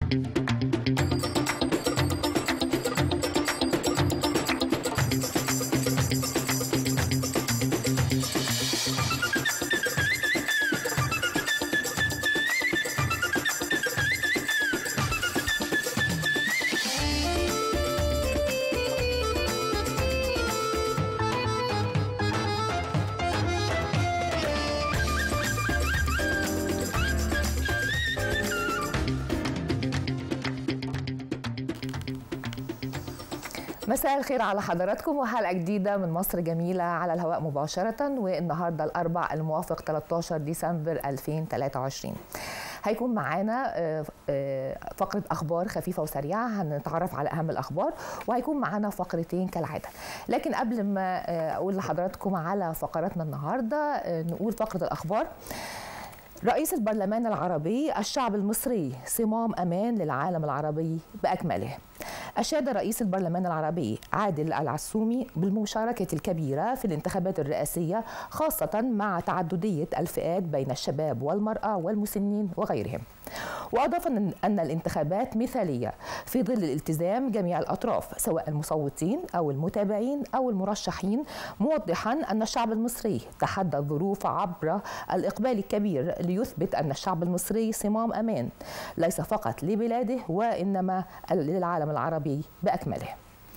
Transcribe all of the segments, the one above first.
مساء الخير على حضراتكم وحلقه جديده من مصر جميله على الهواء مباشره والنهارده الاربع الموافق 13 ديسمبر 2023 هيكون معانا فقره اخبار خفيفه وسريعه هنتعرف على اهم الاخبار وهيكون معانا فقرتين كالعاده لكن قبل ما اقول لحضراتكم على فقراتنا النهارده نقول فقره الاخبار رئيس البرلمان العربي الشعب المصري صمام امان للعالم العربي باكمله أشاد رئيس البرلمان العربي عادل العسومي بالمشاركة الكبيرة في الانتخابات الرئاسية خاصة مع تعددية الفئات بين الشباب والمرأة والمسنين وغيرهم وأضاف أن الانتخابات مثالية في ظل الالتزام جميع الأطراف سواء المصوتين أو المتابعين أو المرشحين موضحا أن الشعب المصري تحدى الظروف عبر الإقبال الكبير ليثبت أن الشعب المصري صمام أمان ليس فقط لبلاده وإنما للعالم العربي بأكمله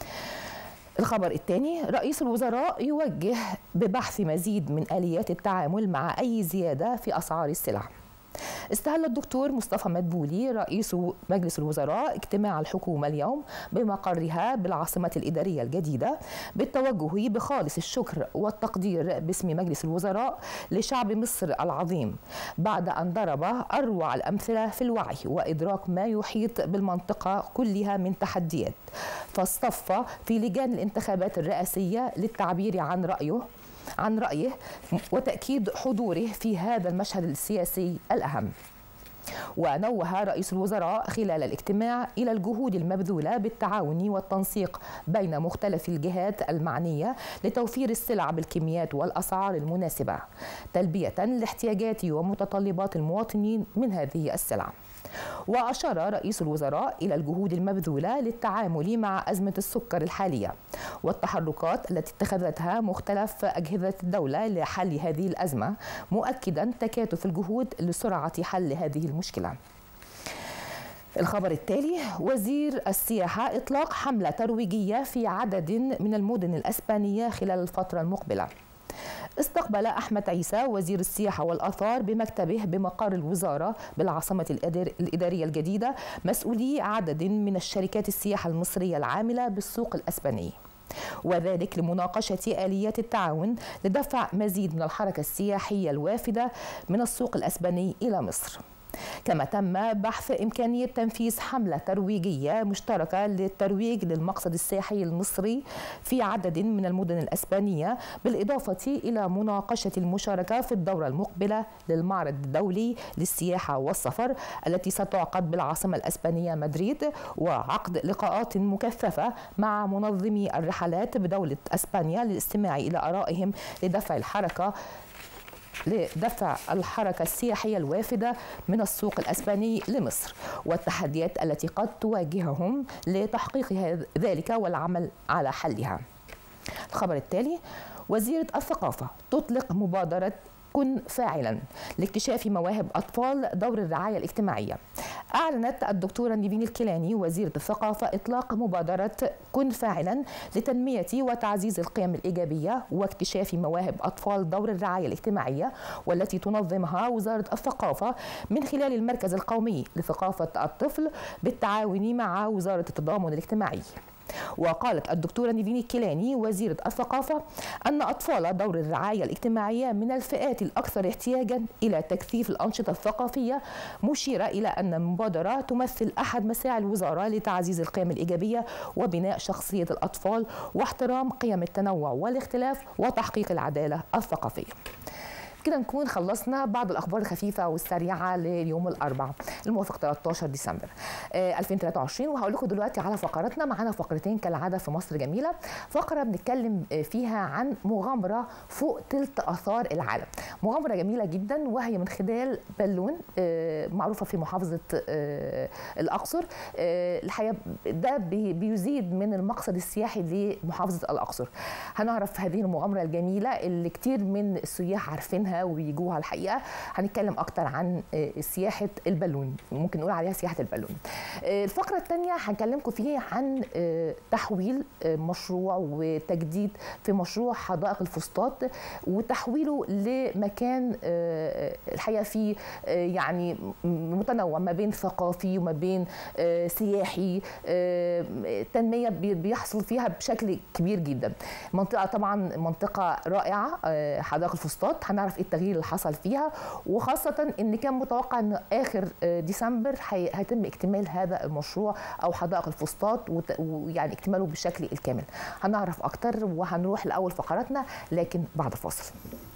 الخبر الثاني رئيس الوزراء يوجه ببحث مزيد من آليات التعامل مع أي زيادة في أسعار السلع استهل الدكتور مصطفى مدبولي رئيس مجلس الوزراء اجتماع الحكومة اليوم بمقرها بالعاصمة الإدارية الجديدة بالتوجه بخالص الشكر والتقدير باسم مجلس الوزراء لشعب مصر العظيم بعد أن ضرب أروع الأمثلة في الوعي وإدراك ما يحيط بالمنطقة كلها من تحديات فاصطف في لجان الانتخابات الرئاسية للتعبير عن رأيه عن رأيه وتأكيد حضوره في هذا المشهد السياسي الأهم ونوه رئيس الوزراء خلال الاجتماع إلى الجهود المبذولة بالتعاون والتنسيق بين مختلف الجهات المعنية لتوفير السلع بالكميات والأسعار المناسبة تلبية لاحتياجات ومتطلبات المواطنين من هذه السلع وأشار رئيس الوزراء إلى الجهود المبذولة للتعامل مع أزمة السكر الحالية والتحركات التي اتخذتها مختلف أجهزة الدولة لحل هذه الأزمة مؤكدا تكاتف الجهود لسرعة حل هذه المشكلة الخبر التالي وزير السياحة إطلاق حملة ترويجية في عدد من المدن الأسبانية خلال الفترة المقبلة استقبل أحمد عيسى وزير السياحة والآثار بمكتبه بمقر الوزارة بالعاصمة الإدارية الجديدة مسؤولي عدد من الشركات السياحة المصرية العاملة بالسوق الأسباني وذلك لمناقشة آليات التعاون لدفع مزيد من الحركة السياحية الوافدة من السوق الأسباني إلى مصر كما تم بحث إمكانية تنفيذ حملة ترويجية مشتركة للترويج للمقصد السياحي المصري في عدد من المدن الأسبانية بالإضافة إلى مناقشة المشاركة في الدورة المقبلة للمعرض الدولي للسياحة والسفر التي ستعقد بالعاصمة الأسبانية مدريد وعقد لقاءات مكثفة مع منظمي الرحلات بدولة أسبانيا للاستماع إلى آرائهم لدفع الحركة لدفع الحركة السياحية الوافدة من السوق الأسباني لمصر والتحديات التي قد تواجههم لتحقيق ذلك والعمل على حلها الخبر التالي وزيرة الثقافة تطلق مبادرة كن فاعلا لاكتشاف مواهب أطفال دور الرعاية الاجتماعية أعلنت الدكتورة نيفين الكيلاني وزيرة الثقافة إطلاق مبادرة كن فاعلا لتنمية وتعزيز القيم الإيجابية واكتشاف مواهب أطفال دور الرعاية الاجتماعية والتي تنظمها وزارة الثقافة من خلال المركز القومي لثقافة الطفل بالتعاون مع وزارة التضامن الاجتماعي وقالت الدكتورة نيفين الكيلاني وزيرة الثقافة أن أطفال دور الرعاية الاجتماعية من الفئات الأكثر احتياجا إلى تكثيف الأنشطة الثقافية مشيرة إلى أن المبادرة تمثل أحد مساعي الوزارة لتعزيز القيم الإيجابية وبناء شخصية الأطفال واحترام قيم التنوع والاختلاف وتحقيق العدالة الثقافية كده نكون خلصنا بعض الاخبار الخفيفه والسريعه ليوم الاربعاء الموافق 13 ديسمبر 2023 وهقول لكم دلوقتي على فقراتنا معانا فقرتين كالعاده في مصر جميله فقره بنتكلم فيها عن مغامره فوق تلت اثار العالم مغامره جميله جدا وهي من خلال بالون معروفه في محافظه الاقصر الحقيقه ده بيزيد من المقصد السياحي لمحافظه الاقصر هنعرف هذه المغامره الجميله اللي كتير من السياح عارفينها وبيجوها الحقيقه هنتكلم اكتر عن سياحه البالون ممكن نقول عليها سياحه البالون الفقره الثانيه هنكلمكم فيه عن تحويل مشروع وتجديد في مشروع حدائق الفسطاط وتحويله لمكان الحقيقه فيه يعني متنوع ما بين ثقافي وما بين سياحي تنميه بيحصل فيها بشكل كبير جدا منطقه طبعا منطقه رائعه حدائق الفسطاط هنعرف ايه التغيير اللي حصل فيها وخاصه ان كان متوقع ان اخر ديسمبر هيتم اكتمال هذا المشروع او حدائق الفسطاط ويعني اكتماله بالشكل الكامل هنعرف اكتر وهنروح لاول فقراتنا لكن بعد فاصل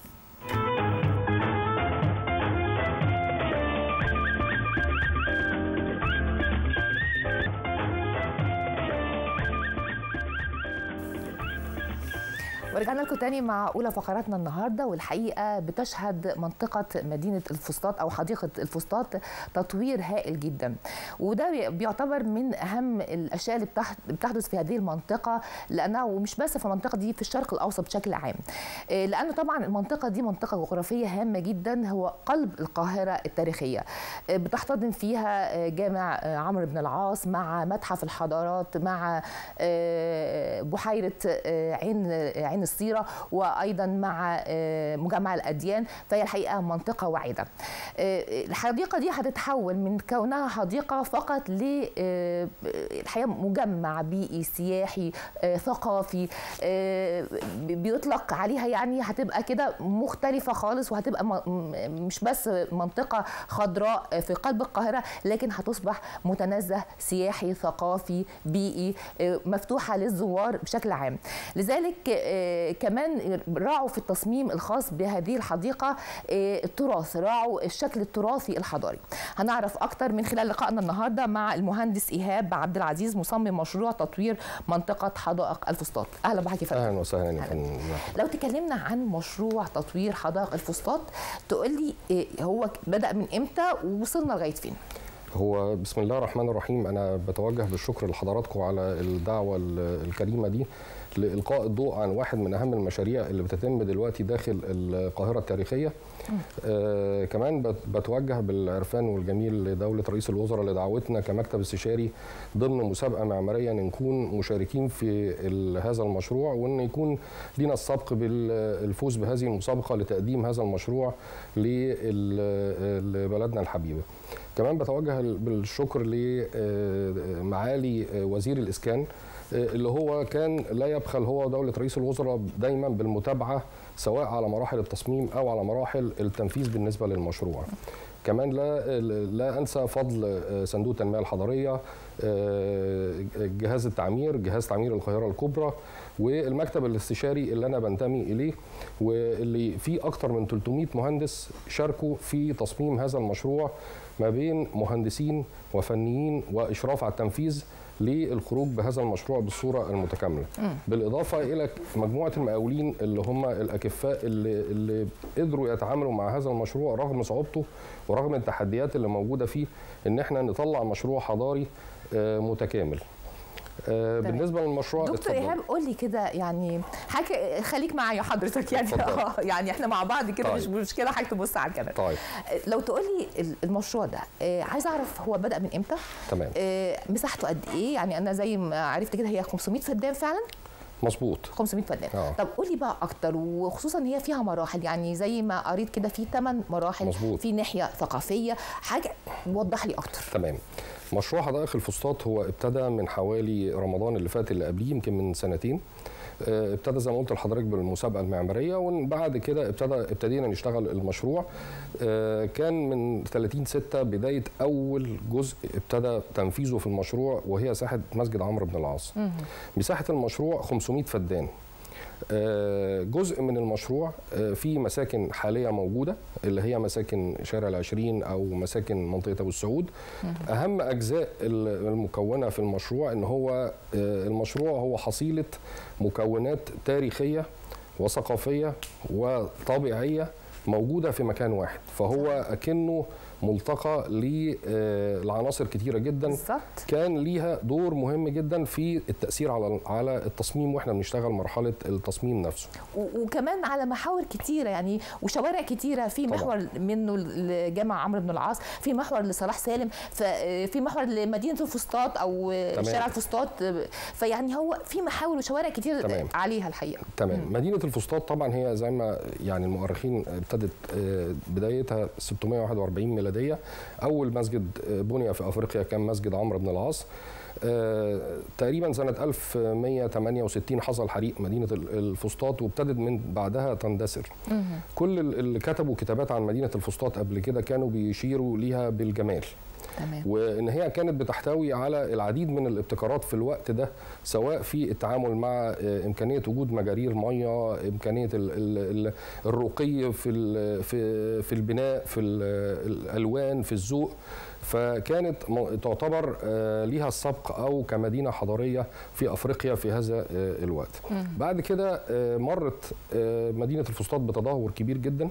ورجعنا لكم تاني مع اولى فقراتنا النهارده والحقيقه بتشهد منطقه مدينه الفسطاط او حديقه الفسطاط تطوير هائل جدا وده بيعتبر من اهم الاشياء اللي بتحدث في هذه المنطقه لانها ومش بس في المنطقه دي في الشرق الاوسط بشكل عام لانه طبعا المنطقه دي منطقه جغرافيه هامه جدا هو قلب القاهره التاريخيه بتحتضن فيها جامع عمرو بن العاص مع متحف الحضارات مع بحيره عين عين الصيره وايضا مع مجمع الاديان فهي الحقيقه منطقه واعده. الحديقه دي هتتحول من كونها حديقه فقط ل الحقيقه مجمع بيئي سياحي ثقافي بيطلق عليها يعني هتبقى كده مختلفه خالص وهتبقى مش بس منطقه خضراء في قلب القاهره لكن هتصبح متنزه سياحي ثقافي بيئي مفتوحه للزوار بشكل عام. لذلك كمان راعوا في التصميم الخاص بهذه الحديقة التراث راعوا الشكل التراثي الحضاري هنعرف أكتر من خلال لقائنا النهاردة مع المهندس إيهاب عبد العزيز مصمم مشروع تطوير منطقة حدائق الفسطاط أهلا بحضرتك يا فندم أهلا وسهلا يا فندم لو تكلمنا عن مشروع تطوير حدائق الفسطاط تقول لي هو بدأ من إمتى ووصلنا لغاية فين؟ هو بسم الله الرحمن الرحيم أنا بتوجه بالشكر لحضراتكم على الدعوة الكريمة دي لإلقاء الضوء عن واحد من أهم المشاريع اللي بتتم دلوقتي داخل القاهرة التاريخية آه كمان بتوجه بالعرفان والجميل لدولة رئيس الوزراء لدعوتنا كمكتب استشاري ضمن مسابقة معمارية أن نكون مشاركين في هذا المشروع وأن يكون لنا السبق بالفوز بهذه المسابقة لتقديم هذا المشروع لبلدنا الحبيبة كمان بتوجه بالشكر لمعالي وزير الإسكان اللي هو كان لا يبخل هو دولة رئيس الوزراء دايما بالمتابعة سواء على مراحل التصميم أو على مراحل التنفيذ بالنسبة للمشروع كمان لا لا انسى فضل صندوق التنميه الحضريه جهاز التعمير جهاز تعمير القاهره الكبرى والمكتب الاستشاري اللي انا بنتمي اليه واللي فيه اكثر من 300 مهندس شاركوا في تصميم هذا المشروع ما بين مهندسين وفنيين واشراف على التنفيذ للخروج بهذا المشروع بالصوره المتكامله م. بالاضافه الى مجموعه المقاولين اللي هم الاكفاء اللي, اللي قدروا يتعاملوا مع هذا المشروع رغم صعوبته ورغم التحديات اللي موجوده فيه ان احنا نطلع مشروع حضاري متكامل آه بالنسبه للمشروع دكتور ايهاب قول لي كده يعني حاجه خليك معايا حضرتك يعني اه يعني احنا مع بعض كده طيب. مش مشكله حضرتك تبص على الكاميرا طيب لو تقول لي المشروع ده آه عايز اعرف هو بدا من امتى تمام آه مساحته قد ايه يعني انا زي ما عرفت كده هي 500 فدان فعلا مظبوط 500 فدان آه. طب قولي بقى اكتر وخصوصا هي فيها مراحل يعني زي ما قريت كده في 8 مراحل مظبوط. في ناحيه ثقافيه حاجه وضح لي اكتر تمام مشروع حدائق الفسطاط هو ابتدى من حوالي رمضان اللي فات اللي قبليه يمكن من سنتين ابتدى زي ما قلت لحضرتك بالمسابقه المعماريه وبعد كده ابتدى ابتدينا نشتغل المشروع كان من 30 6 بدايه اول جزء ابتدى تنفيذه في المشروع وهي ساحه مسجد عمرو بن العاص مساحه المشروع 500 فدان آه، جزء من المشروع آه، في مساكن حاليه موجوده اللي هي مساكن شارع العشرين او مساكن منطقه ابو السعود اهم اجزاء ال- المكونه في المشروع ان هو آه، المشروع هو حصيله مكونات تاريخيه وثقافيه وطبيعيه موجوده في مكان واحد فهو اكنه ملتقى لعناصر كتيره جدا بالظبط كان ليها دور مهم جدا في التاثير على على التصميم واحنا بنشتغل مرحله التصميم نفسه و- وكمان على محاور كتيره يعني وشوارع كتيره في طبعاً. محور منه لجامع عمرو بن العاص في محور لصلاح سالم ف- في محور لمدينه الفسطاط او تمام. شارع الفسطاط فيعني هو في محاور وشوارع كتير تمام. عليها الحقيقه تمام مدينه الفسطاط طبعا هي زي ما يعني المؤرخين ابتدت آه، بدايتها 641 ميلاديه اول مسجد آه، بني في افريقيا كان مسجد عمرو بن العاص آه، تقريبا سنة 1168 حصل حريق مدينة ال- الفسطاط وابتدت من بعدها تندثر كل ال- اللي كتبوا كتابات عن مدينة الفسطاط قبل كده كانوا بيشيروا ليها بالجمال تمام وان هي كانت بتحتوي على العديد من الابتكارات في الوقت ده سواء في التعامل مع آه، امكانيه وجود مجارير ميه امكانيه ال- ال- ال- الرقي في ال- في في البناء في ال- الالوان في الذوق فكانت م- تعتبر آه، ليها السبق او كمدينه حضاريه في افريقيا في هذا آه، الوقت بعد كده آه، مرت آه، مدينه الفسطاط بتدهور كبير جدا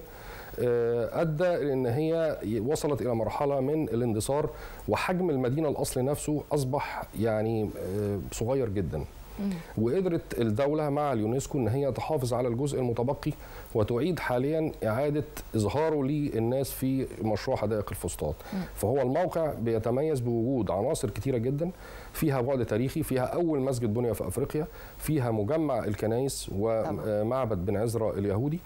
آه، ادى ان هي وصلت الى مرحله من الاندثار وحجم المدينه الاصلي نفسه اصبح يعني آه، صغير جدا وقدرت الدوله مع اليونسكو ان هي تحافظ على الجزء المتبقي وتعيد حاليا اعاده اظهاره للناس في مشروع حدائق الفسطاط فهو الموقع بيتميز بوجود عناصر كتيره جدا فيها بعد تاريخي فيها اول مسجد بني في افريقيا فيها مجمع الكنائس ومعبد بن عزرا اليهودي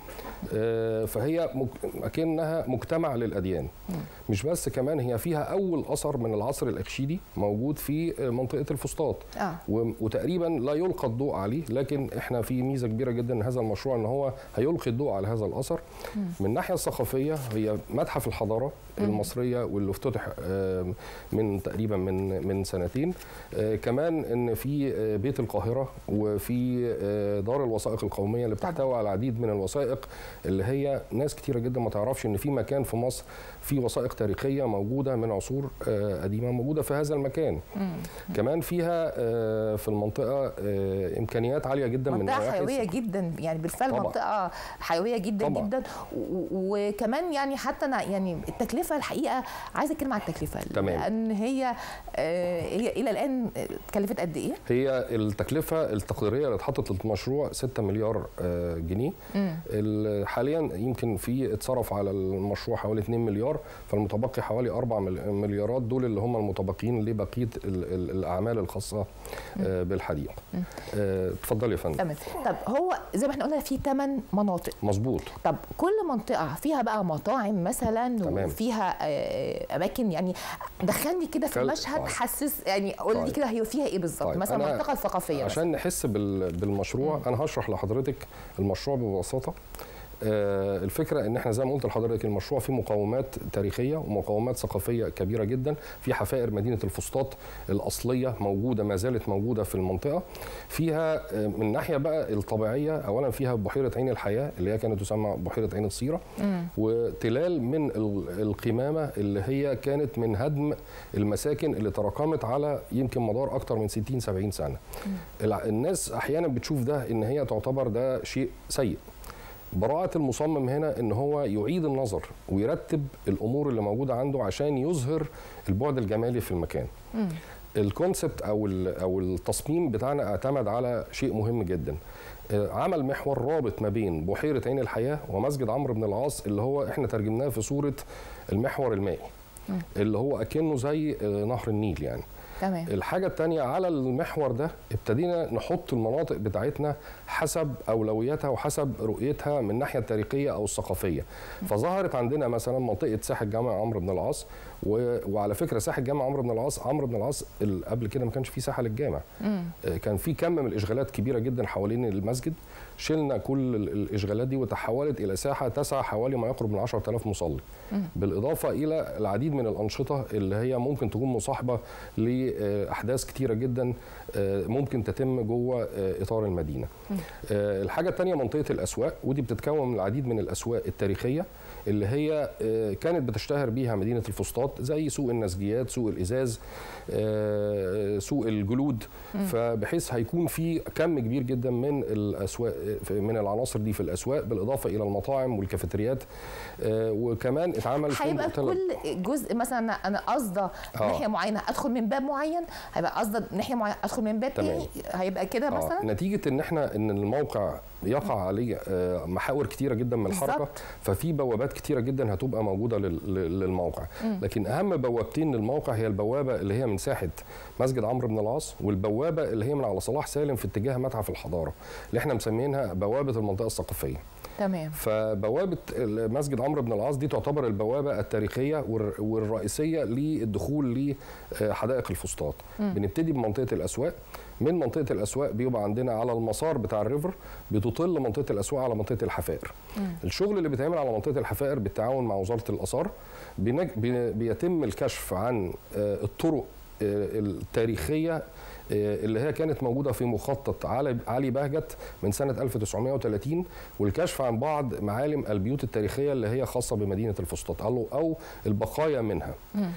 آه، فهي مك- اكنها مجتمع للاديان مش بس كمان هي فيها اول اثر من العصر الاخشيدي موجود في آه، منطقه الفسطاط اه و- وتقريبا لا يلقى الضوء عليه لكن احنا في ميزه كبيره جدا ان هذا المشروع ان هو هيلقي الضوء على هذا الاثر من الناحيه الثقافيه هي متحف الحضاره المصريه واللي افتتح آه، من تقريبا من من سنتين آه، كمان ان في آه، بيت القاهره وفي آه، دار الوثائق القوميه اللي طبعاً. بتحتوي على العديد من الوثائق اللي هي ناس كتيره جدا ما تعرفش ان في مكان في مصر في وثائق تاريخيه موجوده من عصور آه، قديمه موجوده في هذا المكان كمان فيها آه، في المنطقه آه، امكانيات عاليه جدا من منطقه نواحي حيويه الثقافة. جدا يعني بالفعل طبعاً. منطقه حيويه جدا طبعاً. جدا و- و- وكمان يعني حتى أنا يعني التكلفه الحقيقه عايزه اتكلم عن التكلفه تمام. لان هي آه، هي الى الان اتكلفت قد ايه؟ هي التكلفه التقديريه اللي اتحطت للمشروع 6 مليار آه، جنيه ال- حاليا يمكن في اتصرف على المشروع حوالي 2 مليار فالمتبقي حوالي 4 مل- مليارات دول اللي هم المتبقيين لبقيه ال- ال- الاعمال الخاصه آه، بالحديقه آه، اتفضل يا فندم تمام طب هو زي ما احنا قلنا في ثمان مناطق مظبوط طب كل منطقة فيها بقى مطاعم مثلا تمام. وفيها آه، أماكن يعني دخلني كده في خل- المشهد طيب. حسس يعني قول لي طيب. كده هي فيها إيه بالظبط طيب، مثلا أنا المنطقة الثقافية مثلا. عشان نحس بال- بالمشروع انا هشرح لحضرتك المشروع ببساطه آه، الفكره ان احنا زي ما قلت لحضرتك المشروع فيه مقومات تاريخيه ومقومات ثقافيه كبيره جدا في حفائر مدينه الفسطاط الاصليه موجوده ما زالت موجوده في المنطقه فيها آه، من الناحيه بقى الطبيعيه اولا فيها بحيره عين الحياه اللي هي كانت تسمى بحيره عين الصيره وتلال من ال- القمامه اللي هي كانت من هدم المساكن اللي تراكمت على يمكن مدار اكتر من 60 70 سنه الع- الناس احيانا بتشوف ده ان هي تعتبر ده شيء سيء براءة المصمم هنا ان هو يعيد النظر ويرتب الامور اللي موجوده عنده عشان يظهر البعد الجمالي في المكان. الكونسبت او ال- او التصميم بتاعنا اعتمد على شيء مهم جدا. آه، عمل محور رابط ما بين بحيره عين الحياه ومسجد عمرو بن العاص اللي هو احنا ترجمناه في صوره المحور المائي. اللي هو اكنه زي آه، نهر النيل يعني. تمام الحاجة التانية على المحور ده ابتدينا نحط المناطق بتاعتنا حسب أولوياتها وحسب رؤيتها من الناحية التاريخية أو الثقافية فظهرت عندنا مثلا منطقة ساحل جامع عمرو بن العاص و... وعلى فكره ساحه جامع عمرو بن العاص عمرو بن العاص ال- قبل كده ما كانش في ساحه للجامع آه، كان في كم من الاشغالات كبيره جدا حوالين المسجد شلنا كل ال- الاشغالات دي وتحولت الى ساحه تسع حوالي ما يقرب من 10000 مصلي بالاضافه الى العديد من الانشطه اللي هي ممكن تكون مصاحبه لاحداث كتيره جدا آه، ممكن تتم جوه آه، اطار المدينه آه، الحاجه الثانيه منطقه الاسواق ودي بتتكون من العديد من الاسواق التاريخيه اللي هي آه، كانت بتشتهر بيها مدينه الفسطاط زي سوق النسجيات سوق الازاز آه، سوق الجلود فبحيث هيكون في كم كبير جدا من الاسواق من العناصر دي في الاسواق بالاضافه الى المطاعم والكافيتريات آه، وكمان اتعمل هيبقى فندق تلت- كل جزء مثلا أنا- انا قصده آه. ناحيه معينه ادخل من باب معين هيبقى قصده ناحيه معينه ادخل من باب تمام. تاني هيبقى كده آه، مثلا نتيجه ان احنا ان الموقع يقع عليه آه، محاور كتيره جدا من الحركه بالظبط. ففي بوابات كتيره جدا هتبقى موجوده لل- لل- للموقع لكن اهم بوابتين للموقع هي البوابه اللي هي من ساحه مسجد عمرو بن العاص والبوابه اللي هي من على صلاح سالم في اتجاه متحف الحضاره اللي احنا مسمينها بوابه المنطقه الثقافيه تمام فبوابه مسجد عمرو بن العاص دي تعتبر البوابه التاريخيه والر- والرئيسيه للدخول لحدائق الفسطاط بنبتدي بمنطقه الاسواق من منطقه الاسواق بيبقى عندنا على المسار بتاع الريفر بتطل منطقه الاسواق على منطقه الحفائر الشغل اللي بيتعمل على منطقه الحفائر بالتعاون مع وزاره الاثار بنج- بي- بيتم الكشف عن آه، الطرق آه، التاريخيه آه، اللي هي كانت موجوده في مخطط علي علي بهجت من سنه 1930 والكشف عن بعض معالم البيوت التاريخيه اللي هي خاصه بمدينه الفسطاط او أو البقايا منها.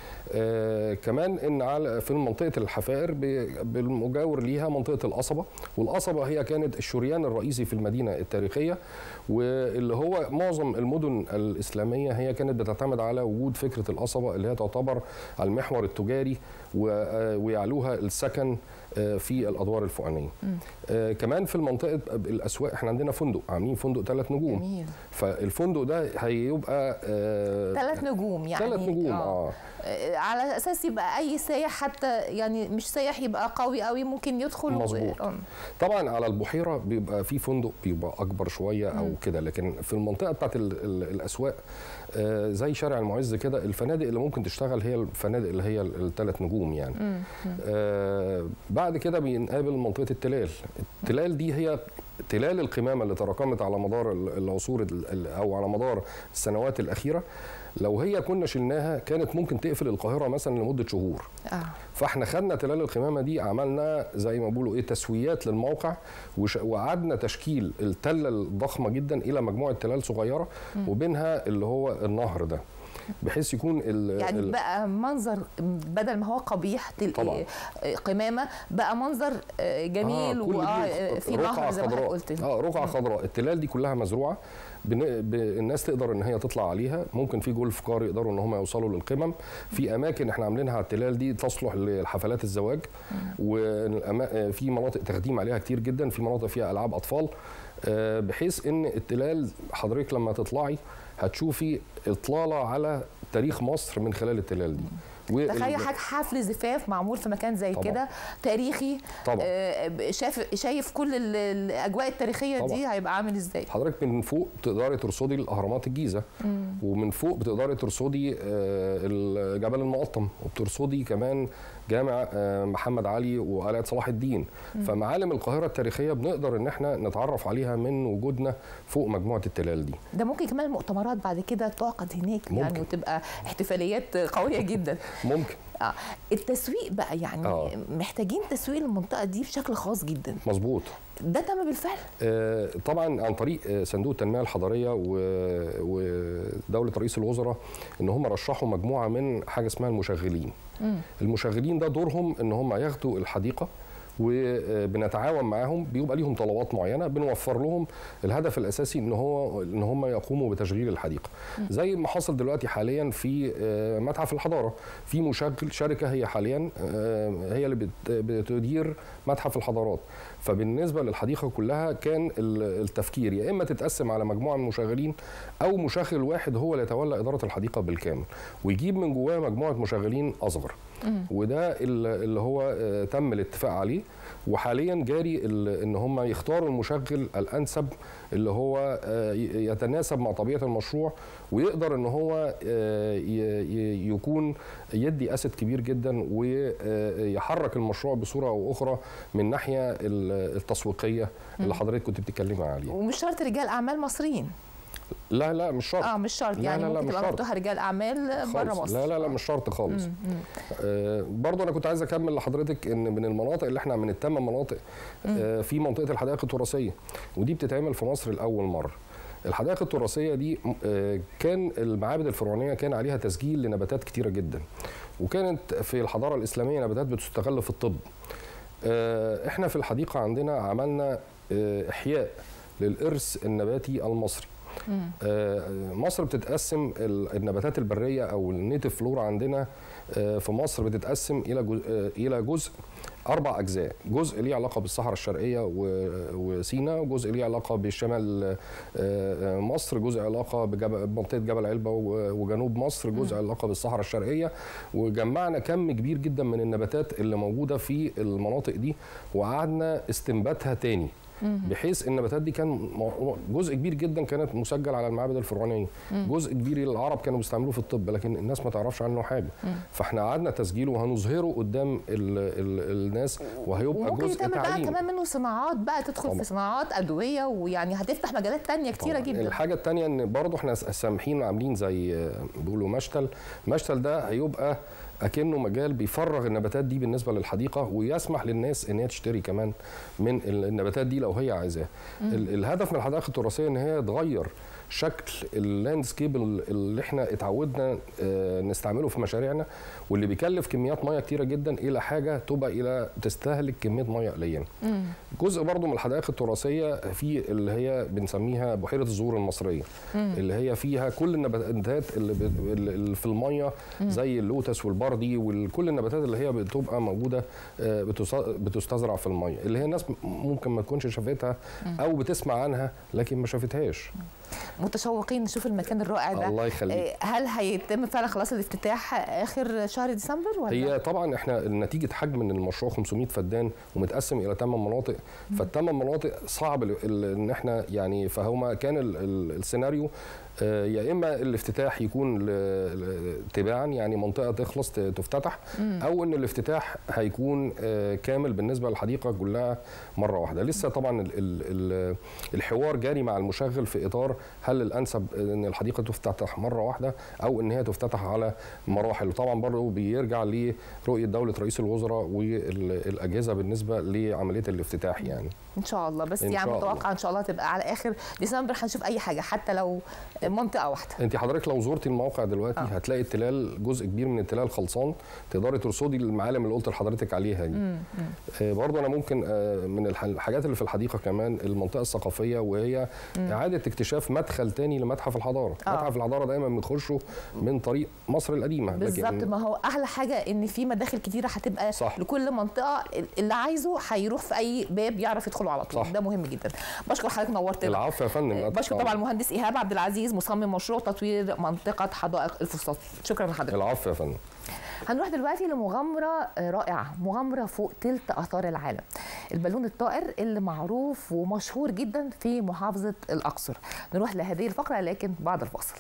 آه كمان ان على في منطقه الحفائر ب- بالمجاور ليها منطقه القصبه والقصبه هي كانت الشريان الرئيسي في المدينه التاريخيه واللي هو معظم المدن الاسلاميه هي كانت بتعتمد على وجود فكره القصبه اللي هي تعتبر المحور التجاري و- آه، ويعلوها السكن آه، في الادوار الفوقانيه. آه، كمان في المنطقه الاسواق احنا عندنا فندق عاملين فندق ثلاث نجوم جميل فالفندق ده هيبقى ثلاث نجوم يعني ثلاث نجوم آه. اه آه، على اساس يبقى اي سايح حتى يعني مش سايح يبقى قوي قوي ممكن يدخل و- مظبوط. آه. طبعا على البحيره بيبقى في فندق بيبقى اكبر شويه او كده لكن في المنطقه بتاعت ال ال الاسواق آه زي شارع المعز كده الفنادق اللي ممكن تشتغل هي الفنادق اللي هي الثلاث نجوم يعني آه بعد كده بنقابل منطقه التلال التلال دي هي تلال القمامه اللي تراكمت على مدار ال- العصور ال- ال- او على مدار السنوات الاخيره لو هي كنا شلناها كانت ممكن تقفل القاهره مثلا لمده شهور اه فاحنا خدنا تلال القمامه دي عملنا زي ما بيقولوا ايه تسويات للموقع وش- وقعدنا تشكيل التله الضخمه جدا الى مجموعه تلال صغيره وبينها اللي هو النهر ده بحيث يكون ال يعني ال بقى منظر بدل ما هو قبيح تل- طبعاً. آه، قمامه بقى منظر آه، جميل كل دي وفي رقعة نهر زي ما حضرتك خضراء. قلت اه رقعه خضراء التلال دي كلها مزروعه بن... ب... الناس تقدر ان هي تطلع عليها ممكن في جولف كار يقدروا ان هم يوصلوا للقمم في اماكن احنا عاملينها على التلال دي تصلح لحفلات الزواج وفي مناطق تخديم عليها كتير جدا في مناطق فيها العاب اطفال آه، بحيث ان التلال حضرتك لما تطلعي هتشوفي اطلاله على تاريخ مصر من خلال التلال دي وال- تخيل حاجة حفل زفاف معمول في مكان زي طبعاً. كده تاريخي طبعا آه، شايف شايف كل ال- الاجواء التاريخيه دي طبعاً. هيبقى عامل ازاي حضرتك من فوق بتقدري ترصدي الاهرامات الجيزه ومن فوق بتقدري ترصدي آه، جبل المقطم وبترصدي كمان جامع آه، محمد علي وقلعه صلاح الدين فمعالم القاهره التاريخيه بنقدر ان احنا نتعرف عليها من وجودنا فوق مجموعه التلال دي ده ممكن كمان المؤتمرات بعد كده تعقد هناك يعني ممكن. وتبقى احتفاليات قويه جدا ممكن اه التسويق بقى يعني آه. محتاجين تسويق المنطقه دي بشكل خاص جدا مظبوط ده تم بالفعل آه، طبعا عن طريق آه، صندوق التنميه الحضريه و- ودوله رئيس الوزراء ان هم رشحوا مجموعه من حاجه اسمها المشغلين المشغلين ده دورهم ان هم ياخدوا الحديقه وبنتعاون معاهم بيبقى ليهم طلبات معينه بنوفر لهم الهدف الاساسي ان هو ان هم يقوموا بتشغيل الحديقه زي ما حصل دلوقتي حاليا في آه، متحف الحضاره في مشغل شركه هي حاليا آه، هي اللي بت- بتدير متحف الحضارات فبالنسبه للحديقه كلها كان ال- التفكير يا اما تتقسم على مجموعه من المشغلين او مشغل واحد هو اللي يتولى اداره الحديقه بالكامل ويجيب من جواه مجموعه مشغلين اصغر وده ال- اللي هو آه، تم الاتفاق عليه وحاليا جاري ال- ان هم يختاروا المشغل الانسب اللي هو آه، ي- يتناسب مع طبيعه المشروع ويقدر ان هو آه، ي- ي- يكون يدي اسد كبير جدا ويحرك المشروع بصوره او اخرى من ناحيه ال- التسويقيه اللي حضرتك كنت بتتكلمي عليها ومش شرط رجال اعمال مصريين لا لا مش شرط اه مش شرط لا، يعني لا، لا، ممكن مش تبقى شرط. مفتوحه رجال اعمال بره خالص. مصر لا لا لا مش شرط خالص آه برضه انا كنت عايز اكمل لحضرتك ان من المناطق اللي احنا من الثمان مناطق آه في منطقه الحدائق التراثيه ودي بتتعمل في مصر لاول مره الحدائق التراثيه دي آه كان المعابد الفرعونيه كان عليها تسجيل لنباتات كتيره جدا وكانت في الحضاره الاسلاميه نباتات بتستغل في الطب آه احنا في الحديقه عندنا عملنا آه احياء للارث النباتي المصري آه، مصر بتتقسم ال- النباتات البريه او النيتف فلورا عندنا آه، في مصر بتتقسم الى جزء الى جزء اربع اجزاء جزء ليه علاقه بالصحراء الشرقيه و- وسيناء وجزء ليه علاقه بشمال آه، آه، مصر جزء علاقه بجبل بمنطقه جبل علبه و- وجنوب مصر جزء علاقه بالصحراء الشرقيه وجمعنا كم كبير جدا من النباتات اللي موجوده في المناطق دي وقعدنا استنباتها تاني بحيث النباتات دي كان م- جزء كبير جدا كانت مسجل على المعابد الفرعونيه جزء كبير العرب كانوا بيستعملوه في الطب لكن الناس ما تعرفش عنه حاجه فاحنا قعدنا تسجيله وهنظهره قدام ال ال الناس وهيبقى وممكن جزء يتعمل بقى تعليمي كمان منه صناعات بقى تدخل طبعا. في صناعات ادويه ويعني هتفتح مجالات تانية كتيره طبعاً. جدا الحاجه الثانيه ان برضه احنا سامحين عاملين زي آه، بيقولوا مشتل مشتل ده هيبقى اكنه مجال بيفرغ النباتات دي بالنسبه للحديقه ويسمح للناس ان هي تشتري كمان من ال- النباتات دي لو هي عايزاها ال- الهدف من الحدائق التراثيه ان هي تغير شكل اللاندسكيب ال- اللي احنا اتعودنا آه، نستعمله في مشاريعنا واللي بيكلف كميات ميه كتيره جدا الى حاجه تبقى الى تستهلك كميه ميه قليله جزء برضو من الحدائق التراثيه في اللي هي بنسميها بحيره الزهور المصريه اللي هي فيها كل النباتات اللي, ب... اللي في الميه زي اللوتس والبردي وكل النباتات اللي هي بتبقى موجوده آه، بتس- بتستزرع في الميه اللي هي الناس ممكن ما تكونش شافتها او بتسمع عنها لكن ما شافتهاش متشوقين نشوف المكان الرائع ده الله يخليك. آه، هل هيتم فعلا خلاص الافتتاح اخر شهر ديسمبر ولا هي طبعا احنا نتيجه حجم من المشروع 500 فدان ومتقسم الى 8 مناطق فالثمان مناطق صعب ال- ال- ان احنا يعني فهما كان ال- ال- السيناريو آه، يا اما الافتتاح يكون ل- ل- تباعا يعني منطقه تخلص ت- تفتتح او ان الافتتاح هيكون آه، كامل بالنسبه للحديقه كلها مره واحده لسه طبعا ال- ال- ال- الحوار جاري مع المشغل في اطار هل الانسب ان الحديقه تفتتح مره واحده او ان هي تفتتح على مراحل وطبعا برضه بيرجع لرؤيه دوله رئيس الوزراء والاجهزه بالنسبه لعمليه الافتتاح يعني ان شاء الله بس إن يعني شاء الله. متوقع ان شاء الله تبقى على اخر ديسمبر هنشوف اي حاجه حتى لو منطقه واحده انت حضرتك لو زرتي الموقع دلوقتي آه. آه. هتلاقي التلال جزء كبير من التلال خلصان تقدري ترصدي المعالم اللي قلت لحضرتك عليها دي آه برضه انا ممكن آه من الح- الحاجات اللي في الحديقه كمان المنطقه الثقافيه وهي اعاده اكتشاف مدخل تاني لمتحف الحضاره آه. متحف الحضاره دايما بنخشه من طريق مصر القديمه بالظبط ما هو احلى حاجه ان في مداخل كتيره هتبقى صح. لكل منطقه اللي عايزه هيروح في اي باب يعرف يدخله على طول صح. ده مهم جدا بشكر حضرتك نورتنا العفو يا فندم بشكر طبعا المهندس ايهاب عبد العزيز مصمم مشروع تطوير منطقه حدائق الفسطاط شكرا لحضرتك العفو يا فندم هنروح دلوقتي لمغامرة آه، رائعة مغامرة فوق تلت آثار العالم البالون الطائر اللي معروف ومشهور جدا في محافظة الأقصر نروح لهذه الفقرة لكن بعد الفاصل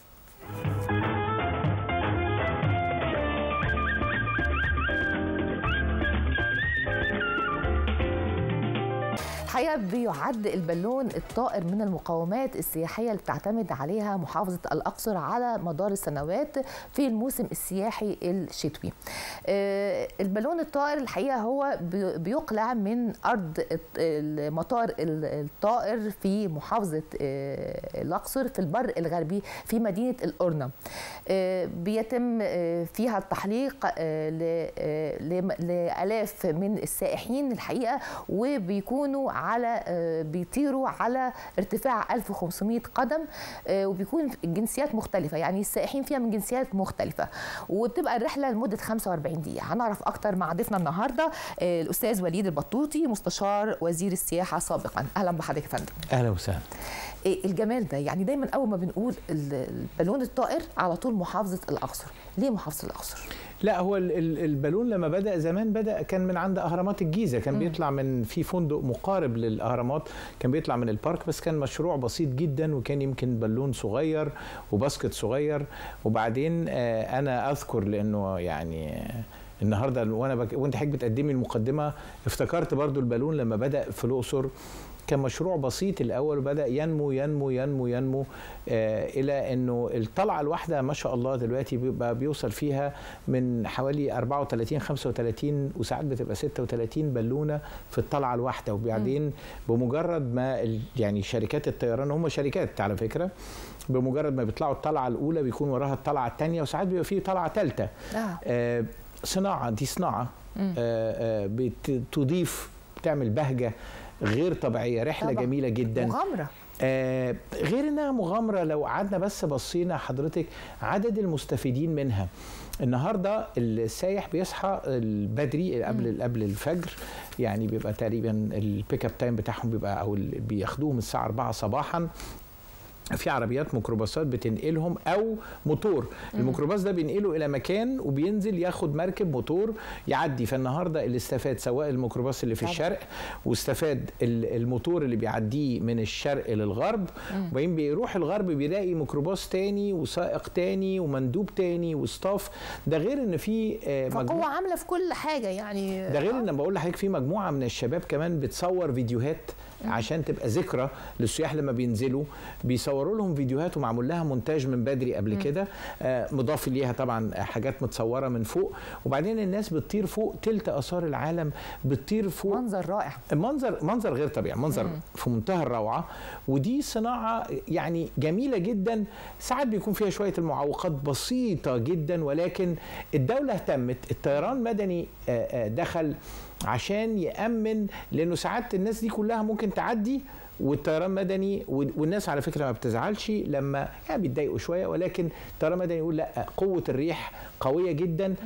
الحقيقه بيعد البالون الطائر من المقومات السياحيه اللي بتعتمد عليها محافظه الاقصر على مدار السنوات في الموسم السياحي الشتوي. آه، البالون الطائر الحقيقه هو بي- بيقلع من ارض الت- المطار ال- الطائر في محافظه آه، الاقصر في البر الغربي في مدينه القرنه. آه، بيتم آه، فيها التحليق آه، ل- آه، لم- لالاف من السائحين الحقيقه وبيكونوا على آه، بيطيروا على ارتفاع 1500 قدم آه، وبيكون الجنسيات مختلفه يعني السائحين فيها من جنسيات مختلفه وبتبقى الرحله لمده 45 دقيقه هنعرف اكتر مع ضيفنا النهارده آه، الاستاذ وليد البطوطي مستشار وزير السياحه سابقا اهلا بحضرتك يا فندم اهلا وسهلا إيه الجمال ده يعني دايما اول ما بنقول ال- البالون الطائر على طول محافظه الاقصر ليه محافظه الاقصر لا هو ال- ال- البالون لما بدا زمان بدا كان من عند اهرامات الجيزه كان بيطلع من في فندق مقارب للاهرامات كان بيطلع من البارك بس كان مشروع بسيط جدا وكان يمكن بالون صغير وباسكت صغير وبعدين آه، انا اذكر لانه يعني آه، النهارده وانا بك... وانت حضرتك بتقدمي المقدمه افتكرت برضو البالون لما بدا في الاقصر كان مشروع بسيط الاول وبدا ينمو ينمو ينمو ينمو آه الى انه الطلعه الواحده ما شاء الله دلوقتي بيبقى بيوصل فيها من حوالي 34 35 وساعات بتبقى 36 بالونه في الطلعه الواحده وبعدين بمجرد ما ال- يعني شركات الطيران هم شركات على فكره بمجرد ما بيطلعوا الطلعه الاولى بيكون وراها الطلعه الثانيه وساعات بيبقى فيه طلعه ثالثه آه. آه، صناعه دي صناعه آه، آه، بتضيف بتعمل بهجه غير طبيعيه رحله طبعاً. جميله جدا مغامره آه غير انها مغامره لو قعدنا بس بصينا حضرتك عدد المستفيدين منها النهارده السايح بيصحى البدري قبل قبل الفجر يعني بيبقى تقريبا البيك اب تايم بتاعهم بيبقى او ال- بياخدوهم الساعه 4 صباحا في عربيات ميكروباصات بتنقلهم او موتور الميكروباص ده بينقله الى مكان وبينزل ياخد مركب موتور يعدي فالنهارده اللي استفاد سواء الميكروباص اللي في طبعا. الشرق واستفاد ال- الموتور اللي بيعديه من الشرق للغرب وبعدين بيروح الغرب بيلاقي ميكروباص تاني وسائق تاني ومندوب تاني وستاف ده غير ان في آه، فقوه مجموعة عامله في كل حاجه يعني ده غير ان بقول لحضرتك في مجموعه من الشباب كمان بتصور فيديوهات عشان تبقى ذكرى للسياح لما بينزلوا بيصوروا لهم فيديوهات ومعمول لها مونتاج من بدري قبل كده آه، مضاف ليها طبعا حاجات متصوره من فوق وبعدين الناس بتطير فوق تلت اثار العالم بتطير فوق منظر رائع منظر منظر غير طبيعي منظر في منتهى الروعه ودي صناعه يعني جميله جدا ساعات بيكون فيها شويه المعوقات بسيطه جدا ولكن الدوله اهتمت الطيران المدني آه، آه، دخل عشان يامن لانه ساعات الناس دي كلها ممكن تعدي والطيران مدني والناس على فكره ما بتزعلش لما يعني بيتضايقوا شويه ولكن الطيران مدني يقول لا قوه الريح قويه جدا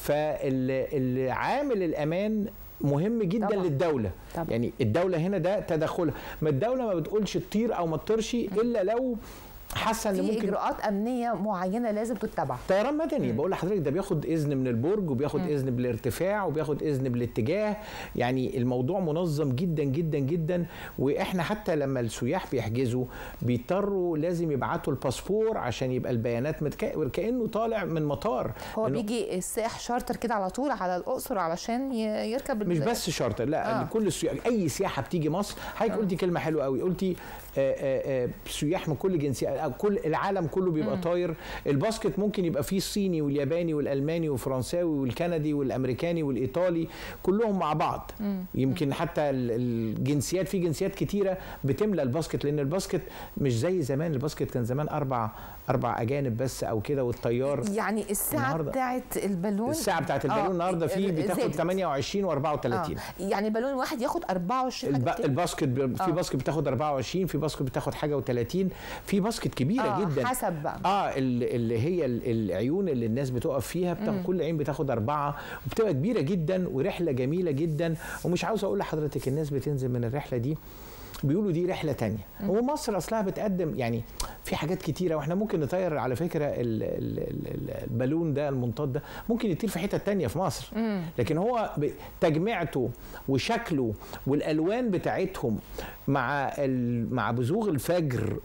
فالعامل الامان مهم جدا طبعاً. طبعا. للدوله طبعاً. طبعا. يعني الدوله هنا ده تدخلها ما الدوله ما بتقولش تطير او ما تطيرش الا لو حاسه ان في ممكن اجراءات امنيه معينه لازم تتبع طيران مدني بقول لحضرتك ده بياخد اذن من البرج وبياخد مم. اذن بالارتفاع وبياخد اذن بالاتجاه يعني الموضوع منظم جدا جدا جدا واحنا حتى لما السياح بيحجزوا بيضطروا لازم يبعتوا الباسبور عشان يبقى البيانات متك... كانه طالع من مطار هو لأنه بيجي السائح شارتر كده على طول على الاقصر علشان ي- يركب مش ال- بس شرط لا آه. آه. كل السياح اي سياحه بتيجي مصر حضرتك آه. قلتي كلمه حلوه قوي قلتي آه، آه، آه، سياح من كل جنسيه آه، كل العالم كله بيبقى طاير الباسكت ممكن يبقى فيه الصيني والياباني والالماني والفرنساوي والكندي والامريكاني والايطالي كلهم مع بعض يمكن حتى ال- الجنسيات في جنسيات كتيره بتملى الباسكت لان الباسكت مش زي زمان الباسكت كان زمان اربع اربع اجانب بس او كده والطيار يعني الساعه النهاردة- بتاعت البالون الساعه بتاعت البالون آه، النهارده فيه بتاخد زادت. 28 و34 آه. يعني بالون واحد ياخد 24 الب... حاجة كده؟ الباسكت ب... في آه. باسكت بتاخد 24 في باسكت بتاخد حاجه و30 في باسكت كبيره آه، جدا حسب بقى اه ال- اللي هي ال- العيون اللي الناس بتقف فيها بتاخد كل عين بتاخد اربعه وبتبقى كبيره جدا ورحله جميله جدا ومش عاوز اقول لحضرتك الناس بتنزل من الرحله دي بيقولوا دي رحله تانية ومصر اصلها بتقدم يعني في حاجات كتيره واحنا ممكن نطير على فكره ال- ال- ال- البالون ده المنطاد ده ممكن يطير في حته تانية في مصر لكن هو ب- تجميعته وشكله والالوان بتاعتهم مع ال- مع بزوغ الفجر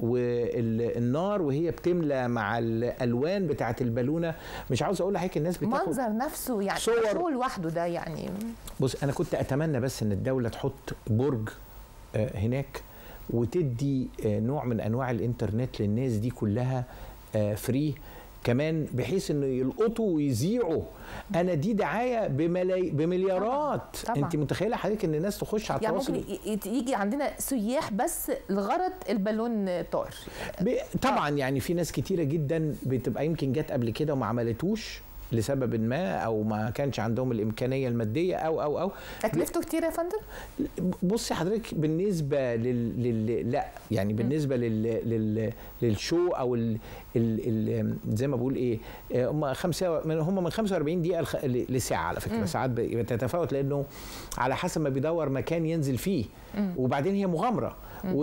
والنار وهي بتملى مع الالوان بتاعت البالونه مش عاوز اقول لحضرتك الناس بتاخد منظر نفسه يعني صور. شو لوحده ده يعني بص انا كنت اتمنى بس ان الدوله تحط برج آه، هناك وتدي آه، نوع من انواع الانترنت للناس دي كلها فري كمان بحيث انه يلقطوا ويذيعوا انا دي دعايه بملاي بمليارات طبعاً. انت متخيله حضرتك ان الناس تخش على يعني التواصل ممكن ي- ي- يجي عندنا سياح بس لغرض البالون طائر ب- طبعا يعني في ناس كتيره جدا بتبقى يمكن جت قبل كده وما عملتوش لسبب ما او ما كانش عندهم الامكانيه الماديه او او او تكلفته كتير يا فندم بصي حضرتك بالنسبه لل... لل... لا يعني بالنسبه لل... لل... للشو او ال... ال... ال... زي ما بقول ايه آه، هم خمسة من هم من 45 دقيقه لخ... ل- لساعه على فكره ساعات ب- بتتفاوت لانه على حسب ما بيدور مكان ينزل فيه وبعدين هي مغامره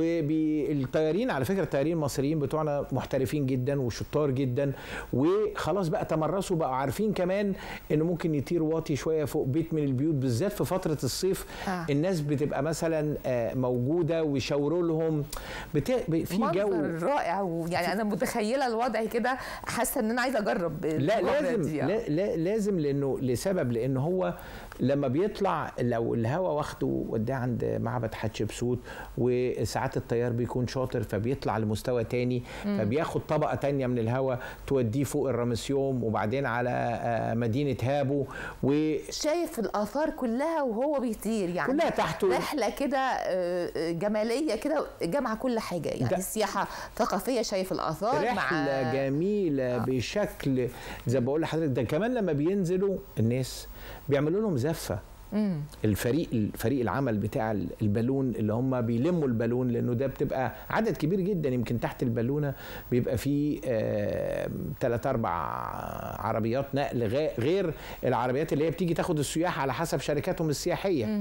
والطيارين على فكره الطيارين المصريين بتوعنا محترفين جدا وشطار جدا وخلاص بقى تمرسوا بقوا عارفين عارفين كمان انه ممكن يطير واطي شويه فوق بيت من البيوت بالذات في فتره الصيف آه. الناس بتبقى مثلا آه، موجوده ويشاوروا لهم بت... ب- في جو منظر رائع ويعني انا متخيله الوضع كده حاسه ان انا عايزه اجرب لا المغامرة لازم دي. لا لا لازم لانه لسبب لان هو لما بيطلع لو الهوا واخده وداه عند معبد حتشبسوت وساعات الطيار بيكون شاطر فبيطلع لمستوى تاني فبياخد طبقه تانية من الهوا توديه فوق الرمسيوم وبعدين على آه، مدينه هابو وكلها شايف الاثار كلها وهو بيطير يعني تحته رحله كده آه، آه، جماليه كده جامعه كل حاجه يعني ده- السياحه ثقافيه شايف الاثار رحله مع جميله بشكل زي ما بقول لحضرتك ده كمان لما بينزلوا الناس بيعملوا لهم زفه مم. الفريق الفريق العمل بتاع البالون اللي هم بيلموا البالون لانه ده بتبقى عدد كبير جدا يمكن تحت البالونه بيبقى فيه ثلاث اربع عربيات نقل غا- غير العربيات اللي هي بتيجي تاخد السياح على حسب شركاتهم السياحيه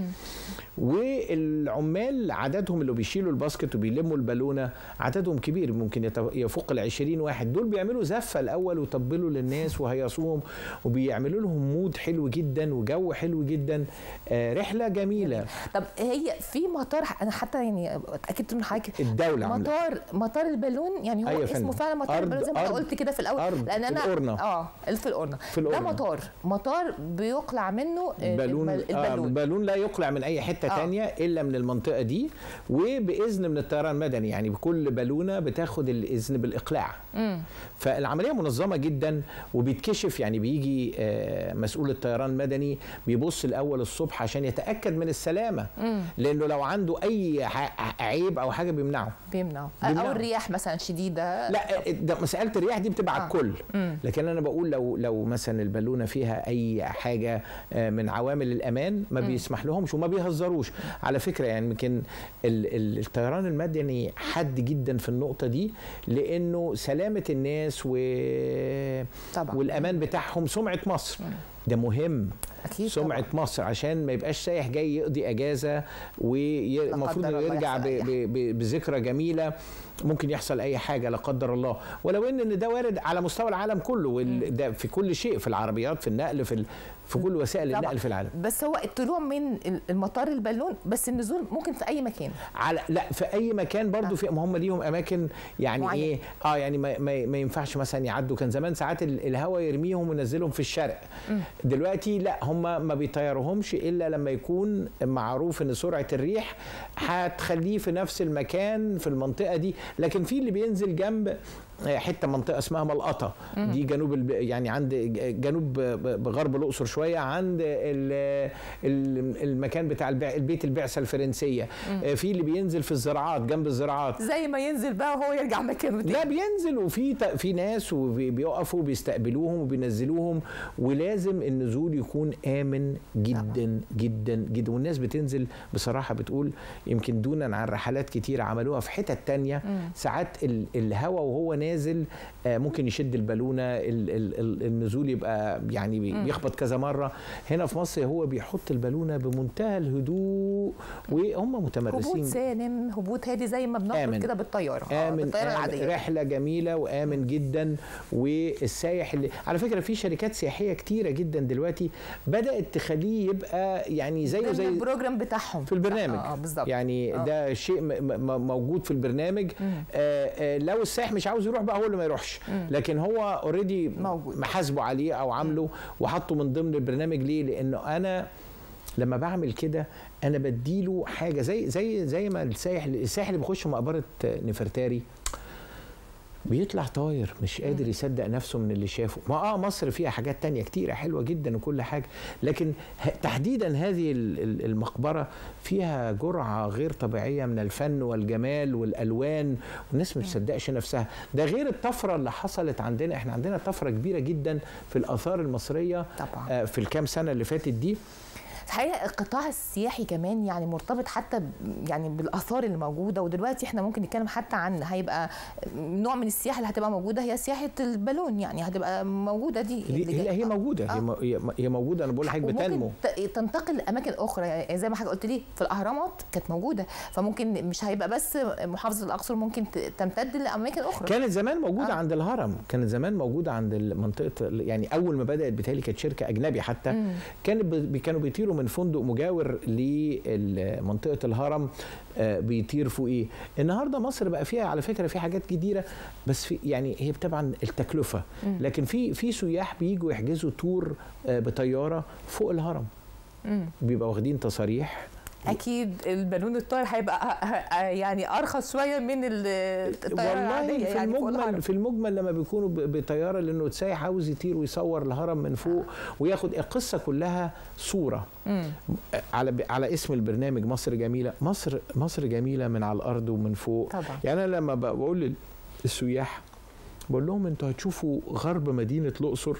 والعمال عددهم اللي بيشيلوا الباسكت وبيلموا البالونه عددهم كبير ممكن يت- يفوق ال 20 واحد دول بيعملوا زفه الاول ويطبلوا للناس وهيصوهم وبيعملوا لهم مود حلو جدا وجو حلو جدا آه، رحله جميله طب هي في مطار انا حتى يعني اتاكدت من حضرتك الدوله عامله مطار مطار البالون يعني هو أيوة يا اسمه فندم. فعلا مطار أرض- البالون زي ما انت أرض- قلت كده في الاول أرض لان انا في القرنة. اه في القرنه في ده القرنة. مطار مطار بيقلع منه آه، بالون البال- آه البالون البالون لا يقلع من اي حته آه. آه. تانية الا من المنطقه دي وباذن من الطيران المدني يعني بكل بالونه بتاخد الاذن بالاقلاع مم. فالعمليه منظمه جدا وبيتكشف يعني بيجي آه، مسؤول الطيران المدني بيبص الاول الصبح عشان يتاكد من السلامه لانه لو عنده اي ح- عيب او حاجه بيمنعه بيمنعوا بيمنعوا. او الرياح مثلا شديده لا ده مساله الرياح دي بتبقى على آه. الكل لكن انا بقول لو لو مثلا البالونه فيها اي حاجه آه، من عوامل الامان ما بيسمح لهمش وما بيهزروش على فكره يعني يمكن ال- ال- الطيران المدني حد جدا في النقطه دي لانه سلامه الناس و طبعا. والامان بتاعهم سمعه مصر ده مهم اكيد سمعة طبعاً. مصر عشان ما يبقاش سايح جاي يقضي اجازة والمفروض قدر انه الله يرجع ب- يحصل أي ب- ب- بذكرى جميلة ممكن يحصل اي حاجة لا قدر الله ولو ان إن ده وارد على مستوى العالم كله وال- ده في كل شيء في العربيات في النقل في ال- في كل وسائل طبعاً. النقل في العالم بس هو الطلوع من المطار البالون بس النزول ممكن في اي مكان على لا في اي مكان برضو في ما هم ليهم اماكن يعني معين. ايه اه يعني ما, ما, ما ينفعش مثلا يعدوا كان زمان ساعات ال- الهواء يرميهم وينزلهم في الشرق دلوقتي لا هم ما بيطيروهمش الا لما يكون معروف ان سرعه الريح هتخليه في نفس المكان في المنطقه دي لكن في اللي بينزل جنب آه، حته منطقه اسمها ملقطه دي جنوب الب... يعني عند ج- جنوب ب- بغرب الاقصر شويه عند ال... ال- المكان بتاع البع... البيت البعثه الفرنسيه آه، في اللي بينزل في الزراعات جنب الزراعات زي ما ينزل بقى وهو يرجع مكانه تاني لا بينزل وفي ت- في ناس وبيقفوا بيستقبلوهم وبينزلوهم ولازم النزول يكون امن جدا جدا جدا والناس بتنزل بصراحه بتقول يمكن دونا عن رحلات كتيره عملوها في حتت تانية ساعات ال- الهواء وهو نازل آه، ممكن يشد البالونه ال- ال- ال- النزول يبقى يعني بي- بيخبط كذا مره هنا في مصر هو بيحط البالونه بمنتهى الهدوء وهم هبوط متمرسين سالم هبوط هادي زي ما بنخرج آمن. كده بالطياره آه، آمن, بالطياره آمن العاديه رحله جميله وامن جدا والسايح اللي على فكره في شركات سياحيه كتيره جدا دلوقتي بدات تخليه يبقى يعني زيه ضمن زي البروجرام بتاعهم في البرنامج اه آه، بالظبط يعني آه. ده شيء م- م- موجود في البرنامج آه آه لو السائح مش عاوز يروح بقى هو اللي ما يروحش لكن هو اوريدي موجود. محاسبه عليه او عامله وحطه من ضمن البرنامج ليه لانه انا لما بعمل كده انا بديله حاجه زي زي زي ما السائح السائح اللي بيخش مقبره نفرتاري بيطلع طاير مش قادر يصدق نفسه من اللي شافه ما اه مصر فيها حاجات تانية كتيرة حلوة جدا وكل حاجة لكن ه- تحديدا هذه ال- ال- المقبرة فيها جرعة غير طبيعية من الفن والجمال والألوان والناس ما بتصدقش نفسها ده غير الطفرة اللي حصلت عندنا احنا عندنا طفرة كبيرة جدا في الآثار المصرية طبعا. آه، في الكام سنة اللي فاتت دي الحقيقه القطاع السياحي كمان يعني مرتبط حتى ب- يعني بالاثار اللي موجوده ودلوقتي احنا ممكن نتكلم حتى عن هيبقى نوع من السياحه اللي هتبقى موجوده هي سياحه البالون يعني هتبقى موجوده دي دي اللي هي جاية. هي موجوده هي آه. مو- هي هي موجوده انا بقول لحضرتك بتنمو وممكن ت- تنتقل لاماكن اخرى يعني زي ما حضرتك قلت لي في الاهرامات كانت موجوده فممكن مش هيبقى بس محافظه الاقصر ممكن ت- تمتد لاماكن اخرى كانت زمان موجوده آه. آه. عند الهرم كانت زمان موجوده عند منطقه يعني اول ما بدات بتهيألي كانت شركه اجنبي حتى مم. كانت ب- كانوا بيطيروا من فندق مجاور لمنطقه الهرم آه، بيطير فوقيه النهارده مصر بقى فيها على فكره في حاجات كتيره بس في يعني هي طبعا التكلفه مم. لكن في في سياح بيجوا يحجزوا تور آه، بطياره فوق الهرم مم. بيبقى واخدين تصاريح اكيد البالون الطاير هيبقى أ- أ- يعني ارخص شويه من ال- الطياره والله العاديه في يعني فوق المجمل الهرم. في المجمل لما بيكونوا ب- بطياره لانه سايح عاوز يطير ويصور الهرم من فوق وياخد القصه كلها صوره مم. على على اسم البرنامج مصر جميله مصر مصر جميله من على الارض ومن فوق طبعا يعني انا لما ب- بقول للسياح بقول لهم انتوا هتشوفوا غرب مدينه الاقصر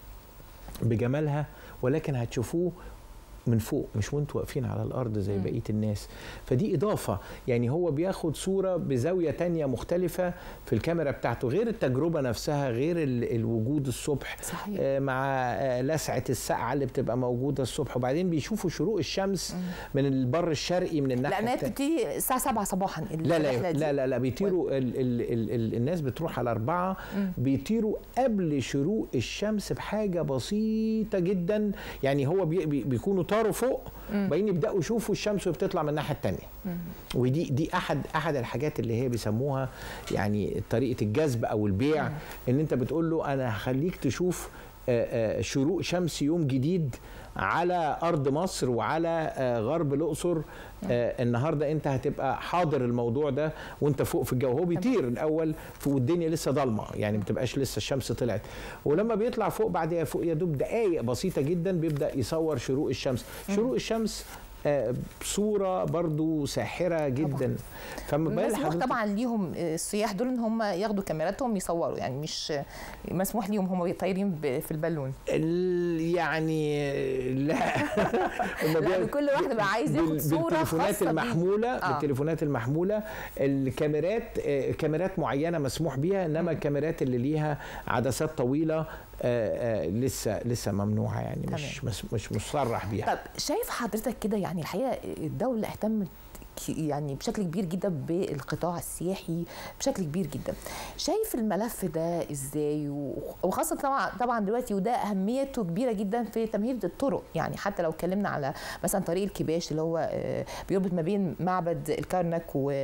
بجمالها ولكن هتشوفوه من فوق مش وانتوا واقفين على الارض زي مم. بقيه الناس فدي اضافه يعني هو بياخد صوره بزاويه تانية مختلفه في الكاميرا بتاعته غير التجربه نفسها غير ال- الوجود الصبح صحيح آه، مع آه، لسعه السقعه اللي بتبقى موجوده الصبح وبعدين بيشوفوا شروق الشمس مم. من البر الشرقي من الناحيه لانها التانية. بتبتدي الساعه 7 صباحا لا الرحلة لا دي. لا لا, لا بيطيروا ال ال ال ال الناس بتروح على أربعة مم. بيطيروا قبل شروق الشمس بحاجة بسيطة جدا يعني هو بي بي بيكونوا طاروا فوق مم. بعدين يبدأوا يشوفوا الشمس وبتطلع من الناحية التانية مم. ودي دي أحد أحد الحاجات اللي هي بيسموها يعني طريقة الجذب أو البيع إن أنت بتقول له أنا هخليك تشوف آه، آه، شروق شمس يوم جديد على ارض مصر وعلى آه، غرب الاقصر آه، النهارده انت هتبقى حاضر الموضوع ده وانت فوق في الجو هو بيطير الاول ف- والدنيا لسه ضلمه يعني ما بتبقاش لسه الشمس طلعت ولما بيطلع فوق بعد فوق يا دوب دقائق بسيطه جدا بيبدا يصور شروق الشمس شروق الشمس آه، بصوره برضو ساحره جدا فما بال مسموح حضرتك- طبعا ليهم السياح دول ان هم ياخدوا كاميراتهم يصوروا يعني مش مسموح ليهم هم طايرين ب- في البالون ال- يعني لا هما لا بي- كل واحد بقى عايز ياخد بال- صوره بالتليفونات خاصه بيه. المحموله آه. بالتليفونات المحموله الكاميرات آه، كاميرات معينه مسموح بيها انما الكاميرات اللي ليها عدسات طويله آه، آه، لسه لسه ممنوعه يعني مش مش مش مصرح بيها طب شايف حضرتك كده يعني الحقيقه الدوله اهتمت ك- يعني بشكل كبير جدا بالقطاع السياحي بشكل كبير جدا شايف الملف ده ازاي و- وخاصه طبعا طبعا دلوقتي وده اهميته كبيره جدا في تمهيد الطرق يعني حتى لو اتكلمنا على مثلا طريق الكباش اللي هو آه، بيربط ما بين معبد الكرنك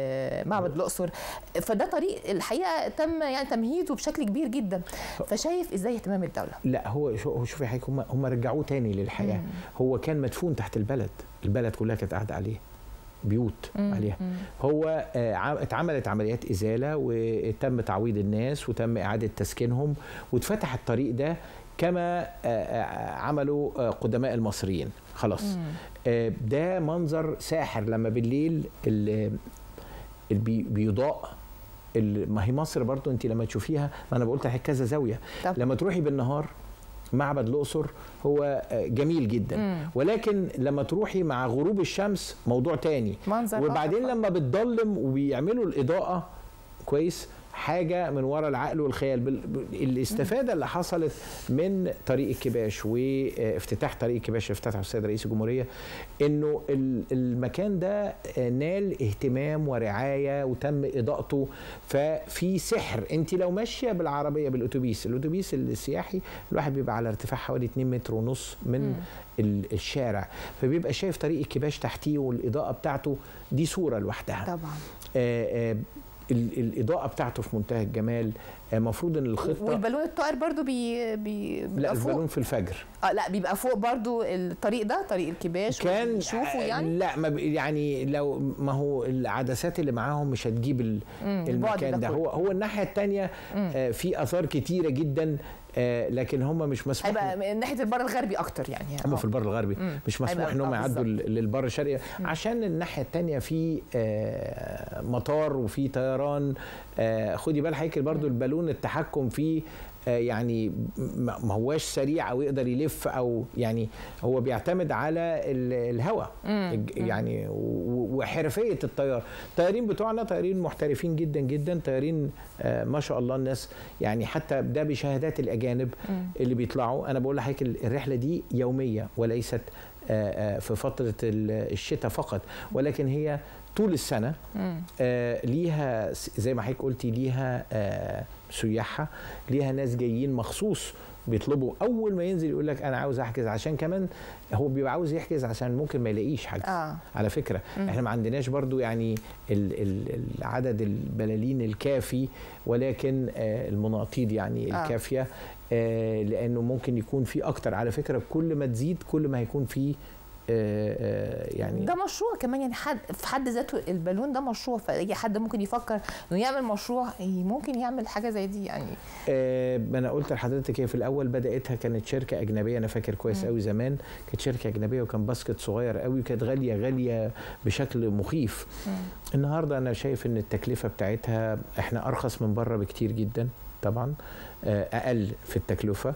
ومعبد الاقصر فده طريق الحقيقه تم يعني تمهيده بشكل كبير جدا فشايف ازاي اهتمام الدوله لا هو شو- هو شوفي حضرتك هم هم رجعوه تاني للحياه مم. هو كان مدفون تحت البلد البلد كلها كانت قاعده عليه بيوت مم. عليها مم. هو آه، عم- اتعملت عمليات ازاله وتم تعويض الناس وتم اعاده تسكينهم واتفتح الطريق ده كما آه، آه، عملوا آه، قدماء المصريين خلاص مم. آه، ده منظر ساحر لما بالليل ال- ال- بي- بيضاء ال- ما هي مصر برضو انت لما تشوفيها ما انا قلت كذا زاويه طب. لما تروحي بالنهار معبد الاقصر هو آه، جميل جدا مم. ولكن لما تروحي مع غروب الشمس موضوع تاني منظر وبعدين رائع. لما بتضلم وبيعملوا الاضاءه كويس حاجه من وراء العقل والخيال بال- بال- الاستفاده اللي حصلت من طريق الكباش وافتتاح طريق الكباش اللي افتتحه السيد رئيس الجمهوريه انه ال- المكان ده نال اهتمام ورعايه وتم اضاءته ففي سحر انت لو ماشيه بالعربيه بالاتوبيس الاتوبيس السياحي الواحد بيبقى على ارتفاع حوالي 2 متر ونص من مم. ال- الشارع فبيبقى شايف طريق الكباش تحتيه والاضاءه بتاعته دي صوره لوحدها طبعا آه، آه، ال- الاضاءه بتاعته في منتهى الجمال المفروض ان الخطه والبالون الطائر برضو بي بي لا بيبقى فوق البالون في الفجر اه لا بيبقى فوق برضو الطريق ده طريق الكباش كان شوفوا آه، يعني لا ما ب- يعني لو ما هو العدسات اللي معاهم مش هتجيب ال- مم، البعد المكان ده كله. هو هو الناحيه الثانيه في اثار كتيره جدا آه، لكن هم مش مسموح هيبقى من ناحيه البر الغربي اكتر يعني هم آه. في البر الغربي مم. مش مسموح هيبقى- ان هم آه، يعدوا بالظبط. لل- للبر الشرقي عشان الناحيه الثانيه في آه، مطار وفي طيران آه، خدي بال حضرتك برضو البالون التحكم فيه آه، يعني م- ما هواش سريع او يقدر يلف او يعني هو بيعتمد على ال- الهواء الج- يعني و- وحرفيه الطيار الطيارين بتوعنا طيارين محترفين جدا جدا طيارين آه، ما شاء الله الناس يعني حتى ده بشهادات الاجانب اللي بيطلعوا انا بقول لحضرتك ال- الرحله دي يوميه وليست آه، آه، في فتره ال- الشتاء فقط ولكن هي طول السنه آه، ليها س- زي ما حضرتك قلتي ليها آه، سياحها ليها ناس جايين مخصوص بيطلبوا اول ما ينزل يقول لك انا عاوز احجز عشان كمان هو بيبقى عاوز يحجز عشان ممكن ما يلاقيش حجز آه. على فكره احنا ما عندناش برضو يعني ال ال العدد البلالين الكافي ولكن آه المناطيد يعني آه. الكافيه آه لانه ممكن يكون في اكتر على فكره كل ما تزيد كل ما هيكون في آه آه يعني ده مشروع كمان يعني حد في حد ذاته البالون ده مشروع فاي حد ممكن يفكر انه يعمل مشروع ي- ممكن يعمل حاجه زي دي يعني آه، ما انا قلت لحضرتك هي في الاول بداتها كانت شركه اجنبيه انا فاكر كويس قوي زمان كانت شركه اجنبيه وكان باسكت صغير قوي وكانت غاليه غاليه بشكل مخيف النهارده انا شايف ان التكلفه بتاعتها احنا ارخص من بره بكتير جدا طبعا آه، اقل في التكلفه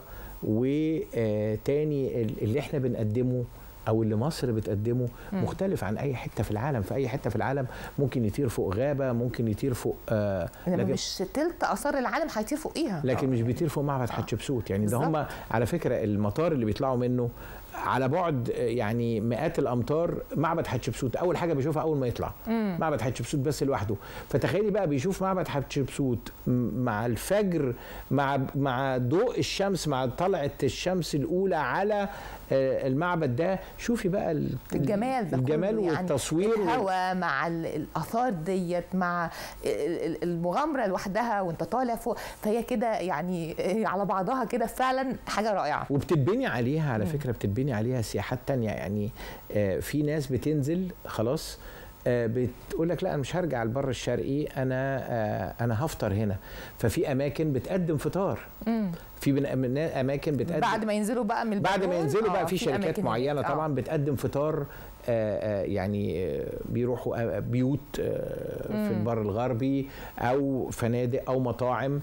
وتاني اللي احنا بنقدمه او اللي مصر بتقدمه مختلف عن اي حته في العالم في اي حته في العالم ممكن يطير فوق غابه ممكن يطير فوق آه انما لكن- مش تلت اثار العالم هيطير فوقيها لكن مش بيطير فوق معبد حتشبسوت يعني ده بالظبط. هم على فكره المطار اللي بيطلعوا منه على بعد آه، يعني مئات الامتار معبد حتشبسوت اول حاجه بيشوفها اول ما يطلع معبد حتشبسوت بس لوحده فتخيلي بقى بيشوف معبد حتشبسوت م- مع الفجر مع مع ضوء الشمس مع طلعه الشمس الاولى على آه، المعبد ده شوفي بقى ال- الجمال ده الجمال كله يعني والتصوير وال- الهواء مع ال- الاثار ديت مع ال- ال- المغامره لوحدها وانت طالع فوق فهي كده يعني على بعضها كده فعلا حاجه رائعه وبتتبني عليها على فكره بتتبني عليها سياحات تانية يعني آه، في ناس بتنزل خلاص آه، بتقول لك لا انا مش هرجع البر الشرقي انا آه، انا هفطر هنا ففي اماكن بتقدم فطار في بن- من- اماكن بتقدم بعد ما ينزلوا بقى من بعد ما البالون، ينزلوا آه، بقى في شركات أماكن معينه هناك. آه. طبعا بتقدم فطار آه، آه، يعني آه، بيروحوا آه، بيوت آه، في البر الغربي او فنادق او مطاعم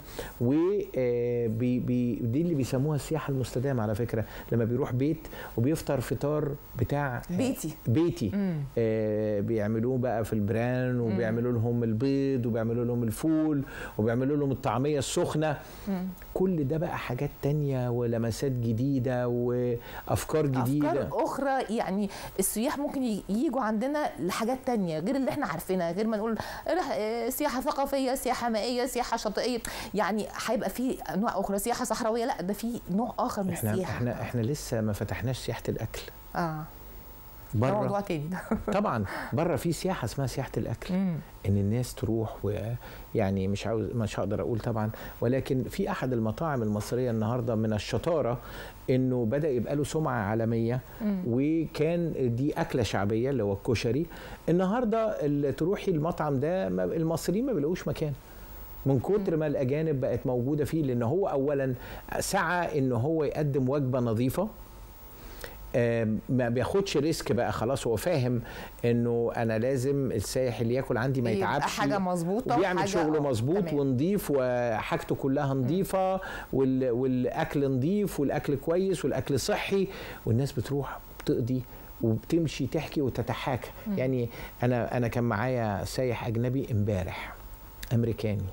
ودي اللي بيسموها السياحه المستدامه على فكره لما بيروح بيت وبيفطر فطار بتاع بيتي. بيتي آه بيعملوه بقى في البران وبيعملوا لهم البيض وبيعملوا لهم الفول وبيعملوا لهم الطعميه السخنه كل ده بقى حاجات تانية ولمسات جديده وافكار جديده افكار اخرى يعني السياح ممكن ي- يجوا عندنا لحاجات تانية غير اللي احنا عارفينها غير ما نقول رح- آه، سياحه ثقافيه سياحه مائيه سياحه شاطئيه يعني هيبقى في انواع اخرى سياحه صحراويه لا ده في نوع اخر من احنا السياحه احنا احنا لسه ما فتحناش سياحه الاكل اه ده موضوع بره تاني ده طبعا بره في سياحه اسمها سياحه الاكل ان الناس تروح ويعني مش عاوز مش هقدر اقول طبعا ولكن في احد المطاعم المصريه النهارده من الشطاره انه بدا يبقى له سمعه عالميه وكان دي اكله شعبيه اللي هو الكشري النهارده اللي تروحي المطعم ده ما- المصريين ما بيلاقوش مكان من كتر ما الاجانب بقت موجوده فيه لان هو اولا سعى ان هو يقدم وجبه نظيفه آم، ما بياخدش ريسك بقى خلاص هو فاهم انه انا لازم السائح اللي ياكل عندي ما يبقى يتعبش حاجة مظبوطة وبيعمل وحاجة- شغله آه، مظبوط تمام. ونظيف وحاجته كلها نظيفه وال... والاكل نظيف والاكل كويس والاكل صحي والناس بتروح بتقضي وبتمشي تحكي وتتحاكى يعني انا انا كان معايا سايح اجنبي امبارح امريكاني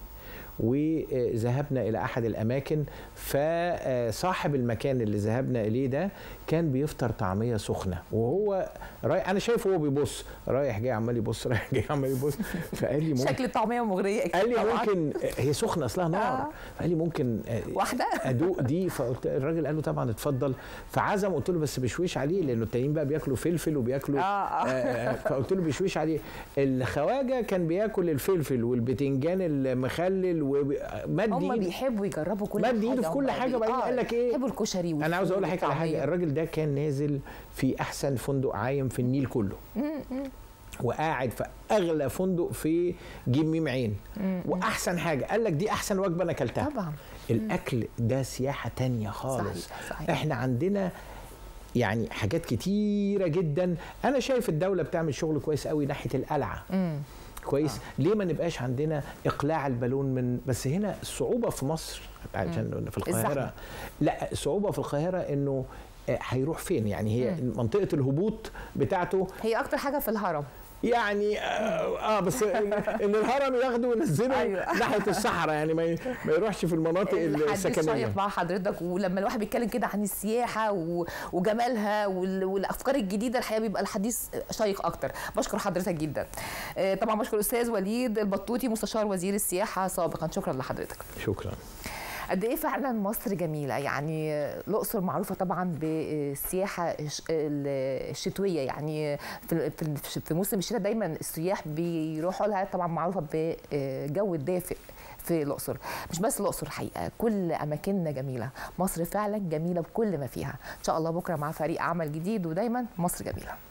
وذهبنا الى احد الاماكن فصاحب المكان اللي ذهبنا اليه ده كان بيفطر طعميه سخنه وهو رايح انا شايفه هو بيبص رايح جاي عمال يبص رايح جاي عمال يبص فقال لي ممكن شكل الطعميه مغريه أكيد قال لي طبعاً. ممكن هي سخنه اصلها نار آه. فقال لي ممكن آه، واحدة؟ ادوق دي فقلت الراجل قال له طبعا اتفضل فعزم قلت له بس بشويش عليه لانه التانيين بقى بياكلوا فلفل وبياكلوا آه، آه. آه، فقلت له بشويش عليه الخواجه كان بياكل الفلفل والبتنجان المخلل ومد هم ايده بيحبوا يجربوا كل مد حاجه ايده في كل هم حاجه بي- وبعدين آه، قال لك ايه بيحبوا الكشري انا عاوز اقول لحضرتك على والطعمية. حاجه الراجل ده كان نازل في احسن فندق عايم في النيل كله وقاعد في اغلى فندق في جيم ميم عين واحسن حاجه قال لك دي احسن وجبه انا اكلتها طبعا الاكل ده سياحه تانية خالص صحيح، صحيح. احنا عندنا يعني حاجات كتيره جدا انا شايف الدوله بتعمل شغل كويس قوي ناحيه القلعه كويس آه. ليه ما نبقاش عندنا اقلاع البالون من بس هنا الصعوبه في مصر عشان في القاهره الزحمة. لا الصعوبه في القاهره انه آه، هيروح فين يعني هي مم. منطقه الهبوط بتاعته هي اكتر حاجه في الهرم يعني اه, آه بس ان الهرم ياخده وينزله أيوة. ناحيه الصحراء يعني ما ي- ما يروحش في المناطق الحديث السكنيه شيق مع حضرتك ولما الواحد بيتكلم كده عن السياحه و- وجمالها وال- والافكار الجديده الحقيقه بيبقى الحديث شيق اكتر بشكر حضرتك جدا آه، طبعا بشكر الاستاذ وليد البطوطي مستشار وزير السياحه سابقا شكرا لحضرتك شكرا قد ايه فعلا مصر جميله يعني الاقصر معروفه طبعا بالسياحه الش- ال- الشتويه يعني في في- في موسم الشتاء دايما السياح بيروحوا لها طبعا معروفه بجو الدافئ في الاقصر مش بس الاقصر الحقيقه كل اماكننا جميله مصر فعلا جميله بكل ما فيها ان شاء الله بكره مع فريق عمل جديد ودايما مصر جميله